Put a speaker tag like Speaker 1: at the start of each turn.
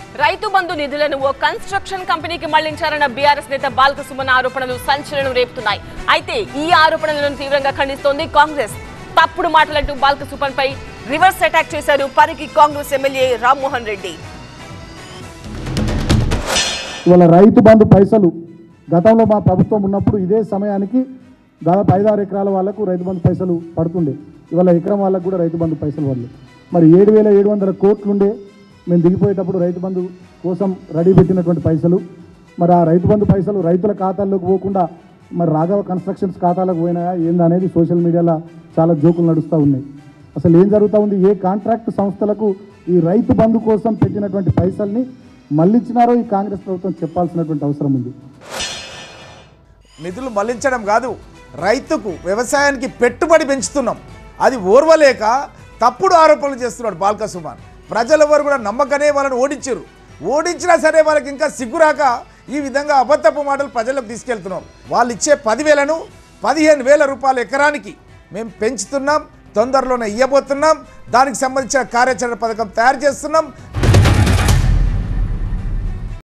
Speaker 1: రైతు బంధు నిధులను ఓ కన్స్ట్రక్షన్ కంపెనీకి మళ్లించారన్న బీఆర్ఎస్ నేత బాల్క సుమన్ ఆరోపణలు సంచలనం రేపుతున్నాయి అయితే ఈ ఆరోపణలను తీవ్రంగా ఖండిస్తోంది కాంగ్రెస్ తప్పుడు మాటలంటూ బాల్క సుమన్ పై రివర్స్ అటాక్ చేశారు పరిగి కాంగ్రెస్ ఎమ్మెల్యే రామ్మోహన్ రెడ్డి
Speaker 2: ఇవాళ రైతు బంధు పైసలు గతంలో మా ప్రభుత్వం ఉన్నప్పుడు ఇదే సమయానికి దాదాపు ఐదారు ఎకరాల వాళ్ళకు రైతు బంధు పైసలు పడుతుండే ఇవాళ ఎకరం వాళ్ళకు కూడా రైతు బంధు పైసలు పడలేదు మరి ఏడు వేల ఏడు వందల కోట్లుండే మేము దిగిపోయేటప్పుడు రైతు బంధు కోసం రెడీ పెట్టినటువంటి పైసలు మరి ఆ రైతు బంధు పైసలు రైతుల ఖాతాల్లోకి పోకుండా మరి రాఘవ కన్స్ట్రక్షన్స్ ఖాతాలకు పోయినాయా ఏందనేది సోషల్ మీడియాలో చాలా జోకులు నడుస్తూ ఉన్నాయి అసలు ఏం జరుగుతూ ఉంది ఏ కాంట్రాక్ట్ సంస్థలకు ఈ రైతు బంధు కోసం పెట్టినటువంటి పైసల్ని మళ్ళించినారో ఈ కాంగ్రెస్ ప్రభుత్వం చెప్పాల్సినటువంటి అవసరం ఉంది
Speaker 3: నిధులు మళ్లించడం కాదు రైతుకు వ్యవసాయానికి పెట్టుబడి పెంచుతున్నాం అది ఓర్వలేక తప్పుడు ఆరోపణలు చేస్తున్నాడు బాల్క సుమాన్ ప్రజలెవరు కూడా నమ్మకనే వాళ్ళని ఓడించారు ఓడించినా సరే వాళ్ళకి ఇంకా సిగ్గురాక ఈ విధంగా అబద్ధపు మాటలు ప్రజలకు తీసుకెళ్తున్నాం వాళ్ళు ఇచ్చే పదివేలను పదిహేను వేల రూపాయల ఎకరానికి మేము పెంచుతున్నాం తొందరలోనే ఇవ్వబోతున్నాం దానికి సంబంధించిన కార్యాచరణ పథకం తయారు చేస్తున్నాం